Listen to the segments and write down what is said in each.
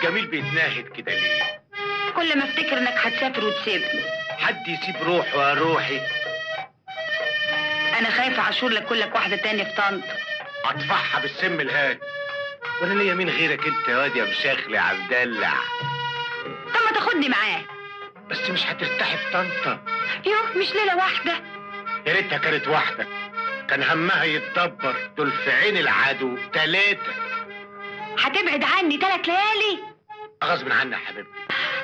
جميل بيتناهد كده ليه كل ما افتكر انك هتسافر وتسيبني حد يسيب روحه يا روحي انا خايفه عاشور لك كلك واحده تانية في طنطا اطفحها بالسم الهادي وانا ليا مين غيرك انت يا واد يا مشاخلي يا عبدلع طب ما تاخدني معاه بس مش هترتاحي في طنطا يوه مش ليله واحده يا ريتها كانت واحده كان همها يتدبر دول في عين العدو تلاتة هتبعد عني ثلاث ليالي غصب عني يا حبيبتي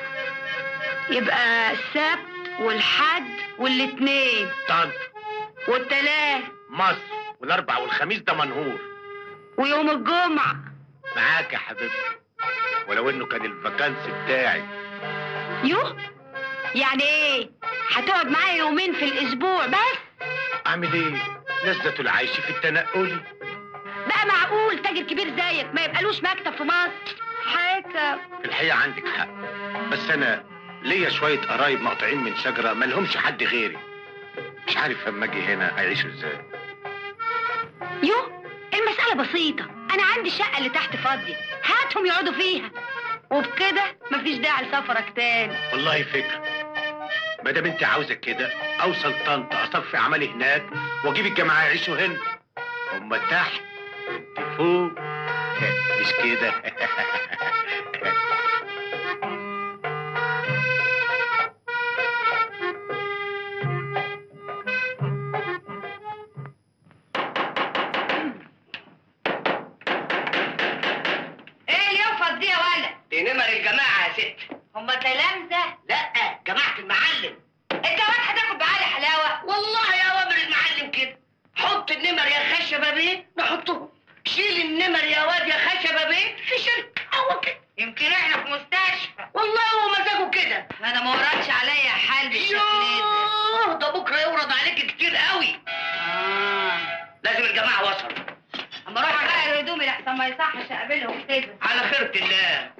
يبقى السبت والحد والاثنين طنطا والتلات مصر والاربع والخميس ده منهور ويوم الجمعه معاك يا حبيبتي ولو انه كان الفاكانس بتاعي يوه يعني ايه هتقعد معايا يومين في الاسبوع بس اعمل ايه لذة العيش في التنقل بقى معقول تاجر كبير زيك ما يبقالوش مكتب في مصر حاجه في الحقيقة عندك حق بس انا ليا شوية قرايب مقطوعين من شجرة ملهمش حد غيري مش عارف لما اجي هنا اعيشوا ازاي يوه المسألة بسيطة أنا عندي الشقة اللي تحت فاضية هاتهم يقعدوا فيها وبكده مفيش داعي لسفرك تاني والله فكرة ما دام انت عاوزة كده اوصل طنطا اصفي اعمالي هناك واجيب الجماعة يعيشوا هنا هما تحت انت فوق مش كده ايه اليوفط دي يا ولد دي نمر الجماعة يا ست هما تلامذة لا جماعة المعلم انت واد هتاكل بعالي حلاوة والله يا وامر المعلم كده حط النمر يا خشبة بيه نحطهم شيل النمر يا واد يا خشبة بيه في شركة هو كده يمكن احنا في مستشفى والله هو مزاجه كده انا ما وردش عليا حال بالشكل ده يوه ده بكرة يورد عليك كتير قوي آه. لازم الجماعة وصلوا اما اروح اغير هدومي لحسن ما يصحش اقابلهم كده على خيرة الله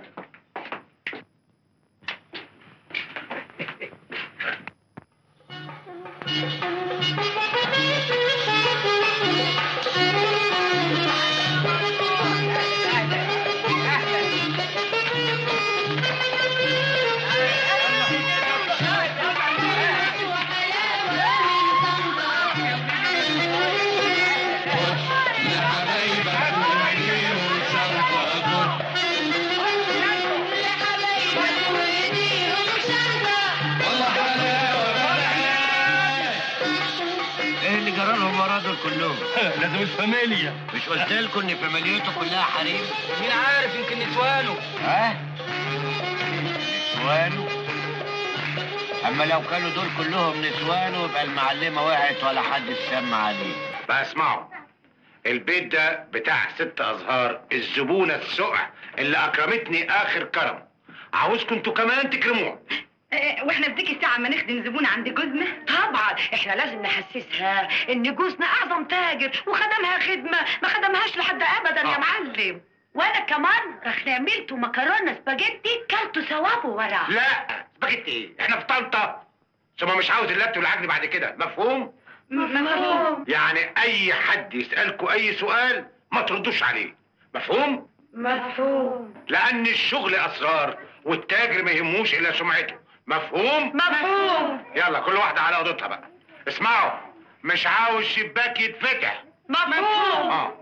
ايه اللي جرى لهم ورا دول كلهم؟ لازم الفاميليا مش قلت لكم ان فاميليته كلها حريم؟ مين عارف يمكن نسوانه ها؟ نسوانه؟ اما لو كانوا دول كلهم نسوانه يبقى المعلمه وقعت ولا حد سمع عليه بقى اسمعوا البيت ده بتاع ست ازهار الزبونة السقع اللي اكرمتني اخر كرم عاوزكم انتوا كمان تكرموها واحنا في ديك الساعة ما نخدم زبون عند جوزنا طبعا احنا لازم نحسسها ان جوزنا اعظم تاجر وخدمها خدمه ما خدمهاش لحد ابدا يا آه. معلم وانا كمان رحت عملت مكرونه سباجيتي كلت ثوابه وراه لا سباجيتي ايه احنا في طنطا ثم مش عاوز اللبت والعجن بعد كده مفهوم مفهوم يعني اي حد يسالكوا اي سؤال ما تردوش عليه مفهوم مفهوم لان الشغل اسرار والتاجر ما يهموش الا سمعته مفهوم مفهوم يلا كل واحده على اوضتها بقى اسمعوا مش عاوز شباك يتفتح مفهوم اه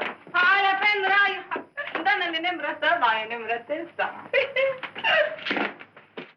على فين رايحة؟ ده انا اللي نمرة سبعة يا نمرة تسعة